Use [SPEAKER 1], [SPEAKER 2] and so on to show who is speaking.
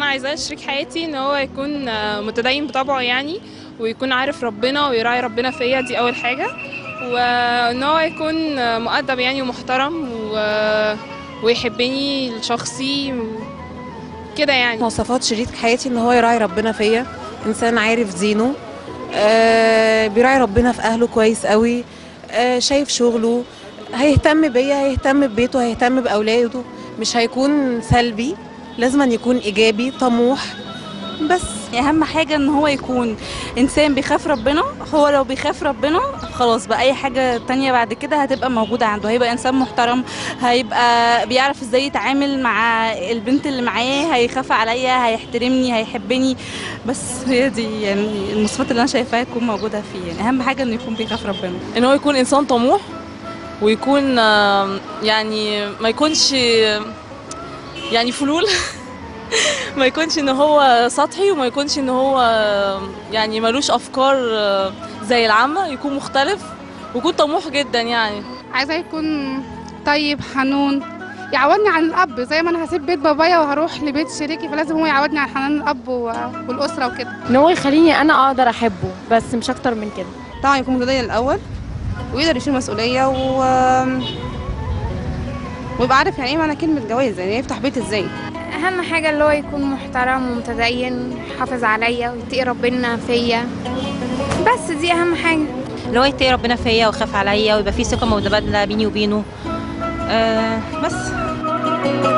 [SPEAKER 1] عايزاه شريك حياتي ان هو يكون آه، متدين بطبعه يعني ويكون عارف ربنا ويراعي ربنا فيا دي اول حاجه وان هو يكون آه، مؤدب يعني ومحترم و... ويحبني لشخصي كده يعني
[SPEAKER 2] مواصفات شريك حياتي ان هو يراعي ربنا فيا انسان عارف دينه آه بيراعي ربنا في اهله كويس قوي آه شايف شغله هيهتم بيا هيهتم ببيته هيهتم باولاده مش هيكون سلبي لازم أن يكون ايجابي طموح بس
[SPEAKER 3] اهم حاجه ان هو يكون انسان بيخاف ربنا هو لو بيخاف ربنا خلاص بقى اي حاجه تانية بعد كده هتبقى موجوده عنده هيبقى انسان محترم هيبقى بيعرف ازاي يتعامل مع البنت اللي معاه هيخاف عليا هيحترمني هيحبني بس هي دي يعني المواصفات اللي انا شايفاها تكون موجوده فيه يعني اهم حاجه انه يكون بيخاف ربنا
[SPEAKER 4] ان هو يكون انسان طموح ويكون آم، يعني ما يكونش يعني فلول ما يكونش ان هو سطحي وما يكونش ان هو آم، يعني ملوش افكار آه، زي العامة يكون مختلف ويكون طموح جدا يعني
[SPEAKER 5] عايزاه يكون طيب حنون يعودني عن الاب زي ما انا هسيب بيت بابايا وهروح لبيت شريكي فلازم هو يعودني على حنان الاب و- والاسره وكده
[SPEAKER 6] ان هو يخليني انا اقدر احبه بس مش اكتر من كده
[SPEAKER 7] طبعا يكون متدين الاول ويقدر يشيل مسؤوليه و ويبقى عارف يعني ايه معنى كلمه جواز يعني يفتح بيت ازاي
[SPEAKER 8] اهم حاجه اللي هو يكون محترم ومتدين يحافظ عليا ويتقي ربنا فيا بس دي اهم حاجه
[SPEAKER 9] اللي هو يتقي ربنا فيا ويخاف عليا ويبقى في ثقه متبادله بيني وبينه آه بس